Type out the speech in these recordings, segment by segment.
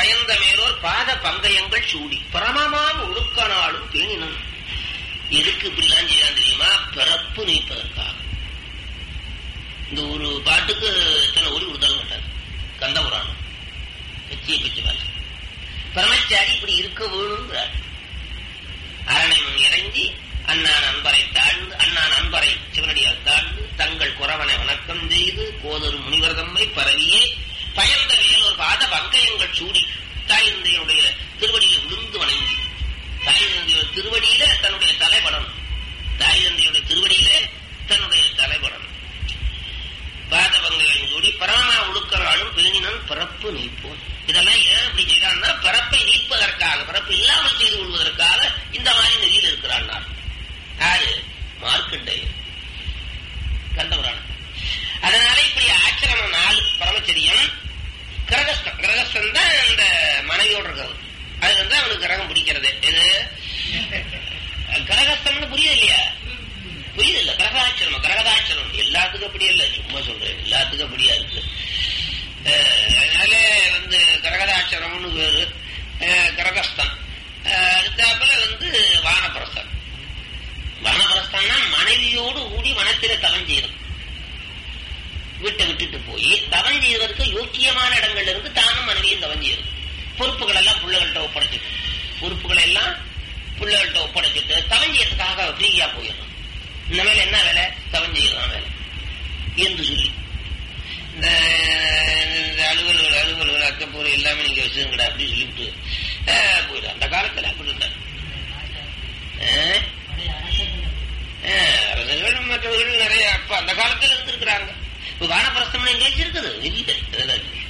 பயந்த மேலோர் பாத பங்கயங்கள் சூடி பரமமாம் ஒழுக்க நாளும் பேணினன் எதுக்கு இப்படிலாம் செய்யலாம் தெரியுமா பிறப்பு நீப்பதற்காக இந்த ஒரு பாட்டுக்கு இத்தனை ஓடி கொடுத்தாலும் மாட்டார் கந்தபுராணம் வச்சிய பிச்சு பாட்டு பரமச்சாரி இப்படி இருக்க வேணுங்கிறார் அரணை முன் இறங்கி அண்ணா நண்பரை தாழ்ந்து அண்ணா நண்பரை சிவனடியால் தாழ்ந்து தங்கள் குறவனை வணக்கம் செய்து கோதொரு முனிவர் தம்மை பரவியே பயந்த மேலோர் பாத பங்கயங்கள் சூடி தாய் தந்தையுடைய திருவடியில விழுந்து வணங்கி தாய் தந்தையோட திருவடியில தன்னுடைய தலைப்படணும் தாய் தந்தையுடைய திருவடியில தன்னுடைய தலைப்படணும் பாத பங்கயங்கள் சூடி பரமா ஒழுக்கராலும் பேணினன் பிறப்பு நீப்போன் இதெல்லாம் ஏன் அப்படி செய்யறான்னா பிறப்பை நீப்பதற்காக பிறப்பு இல்லாமல் செய்து கொள்வதற்காக இந்த மாதிரி நெறியில் இருக்கிறான் யாரு மார்க்கண்டேயன் கந்தபுராணம் அதனால இப்படி ஆச்சரணம் நாலு பரமச்சரியம் கிரகஸ்தம் கிரகஸ்தம் தான் அந்த மனைவியோட இருக்கிறது அது வந்து அவனுக்கு கிரகம் பிடிக்கிறது இது கிரகஸ்தம்னு புரியுது இல்லையா புரியுது இல்ல கிரகாச்சரணம் கிரகதாச்சரணம் எல்லாத்துக்கும் அப்படி இல்ல சும்மா சொல்றேன் எல்லாத்துக்கும் அப்படியா இருக்கு அஹ் அதனால வந்து கிரகதாச்சரம்னு பேரு அஹ் கிரகஸ்தம் அஹ் அடுத்தாப்புல வந்து வானப்பிரஸ்தம் வனப்பிரஸ்தம்னா மனைவியோடு கூடி வனத்தில தவம் செய்யணும் வீட்டை விட்டுட்டு போய் தவம் செய்வதற்கு யோக்கியமான இடங்கள்ல இருந்து தானும் மனைவியும் தவம் செய்யணும் பொறுப்புகள் எல்லாம் பிள்ளைகள்கிட்ட ஒப்படைச்சிட்டு பொறுப்புகளை எல்லாம் பிள்ளைகள்கிட்ட ஒப்படைச்சிட்டு தவம் செய்யறதுக்காக ஃப்ரீயா போயிடணும் இந்த வேலை என்ன வேலை தவம் செய்யலாம் வேலை என்று சொல்லி இந்த இந்த அலுவல்கள் அலுவல்கள் அக்கப்பூர் எல்லாமே நீங்க வச்சுருங்கடா அப்படின்னு சொல்லிவிட்டு அஹ், போயிடும் அந்த காலத்துல அப்படி இருந்தா அஹ், அஹ், அரசர்கள் மற்றவர்கள் நிறைய அப்ப அந்த காலத்துல இருந்திருக்கிறாங்க இப்ப வானப்பிரஸ்தம் எங்கேயாச்சும் இருக்குது இல்லை அதெல்லாம் இல்லை.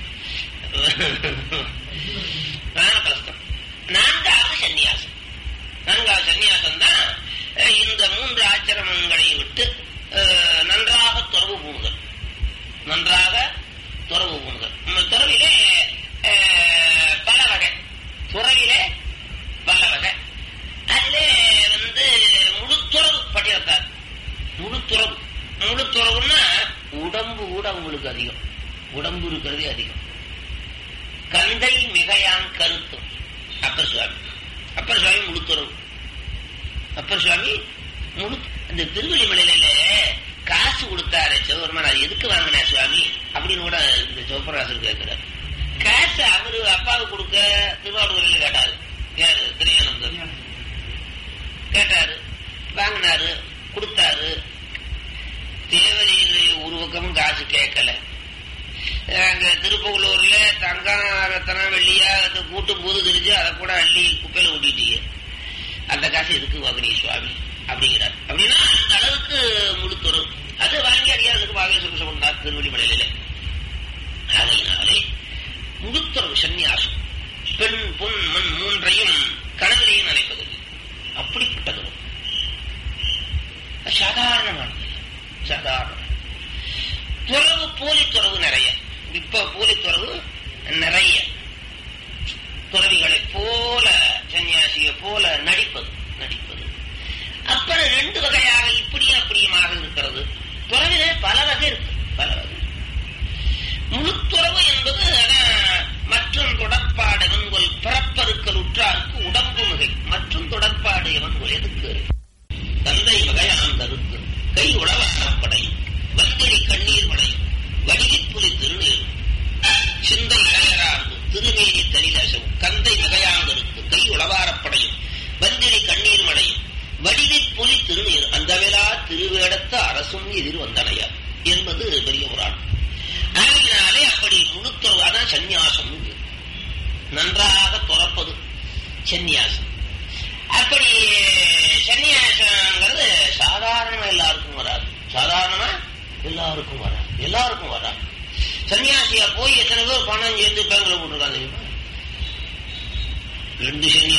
வானப்பிரஸ்தம் நான்காவது சந்நியாசம் நான்காவது சந்நியாசம் தான் அஹ், இந்த மூன்று ஆச்சிரமங்களை விட்டு அஹ், நன்றாக துறவு பூணுதல் நன்றாக துறவு பூணுதல் நம்ம துறவிலே அஹ், பல வகை துறவிலே பல வகை அதிலே வந்து முழுத்துறவு பட்டியலத்தார் முழுத்துறவு முழுத்துறவுன்னா உடம்பு கூட அவங்களுக்கு அதிகம் உடம்பு இருக்கிறதே அதிகம் கந்தை மிகையான் கருத்தும் அப்பர் சுவாமி அப்பர் சுவாமி முழுத்துறவு அப்பர் சுவாமி முழு அந்த திருவள்ளிமலையில காசு கொடுத்தாரு சிவபெருமான் அது எதுக்கு வாங்கினா சுவாமி அப்படின்னு கூட இந்த சிவபராசர் கேட்கிறார் காசு அவரு அப்பாவுக்கு கொடுக்க திருவாரூரில் கேட்டாரு யாரு திருஞானந்தர் கேட்டாரு வாங்கினாரு கொடுத்தாரு தேவதையை ஒரு பக்கமும் காசு கேட்கல அங்க திருப்பகுளூர்ல தங்கம் ரத்தனம் வெள்ளியா அது கூட்டும் போது தெரிஞ்சு அதை கூட அள்ளி குப்பையில ஓட்டிட்டீங்க அந்த காசு எதுக்கு வாங்குறீங்க சுவாமி அப்படிங்கிறார் அப்படின்னா அந்த அளவுக்கு முழுத்துறோம் அது வாங்கி அடியாருக்கு வாகேஸ்வர சொன்னார் திருவள்ளிமலையில ஆகையினாலே முழுத்துறவு சந்நியாசம் பெண் பொன் மண் மூன்றையும் கனவிலையும் நினைப்பதில்லை அப்படிப்பட்டது சாதாரணமானது சாதாரண துறவு போலி துறவு நிறைய இப்ப போலி துறவு நிறைய துறவிகளை போல சன்னியாசியை போல நடிப்பது நடிப்பது அப்புறம் ரெண்டு வகையாக இப்படியும் அப்படியுமாக இருக்கிறது துறவிலே பல வகை இருக்கு பல வகை முழுத்துறவு என்பது அதான் மற்றும் தொடர்பாடு எவன்கொல் பிறப்பருக்கல் உற்றாருக்கு உடம்பு மிகை மற்றும் தொடர்பாடு எவன்கொல் எதுக்கு தந்தை வகையான் கருத்து கை உழவாரப்படை வந்திரி கண்ணீர் மடை வடிவிப்புலி திருநீர் சிந்தை இளையரார்ந்து திருமேனி தனிலசம் கந்தை மிகையாங்கருக்கு கை உளவாரப்படையும் வந்திரி கண்ணீர் மடையும் வடிவி புலி திருநீர் அந்த வேளா திருவேடத்த அரசும் எதிர் வந்தனையார் என்பது பெரிய புராணம் ஆகையினாலே அப்படி முழுத்துறவு அதான் சந்நியாசம் நன்றாக துறப்பது சந்நியாசம் அப்படி சன்னியாசங்கிறது சாதாரணமா எல்லாருக்கும் வராது சாதாரணமா எல்லாருக்கும் வராது எல்லாருக்கும் வராது சன்னியாசியா போய் எத்தனை பேர் பணம் சேர்ந்து பேங்க்ல போட்டிருக்காங்க தெரியுமா? ரெண்டு சன்னியாசி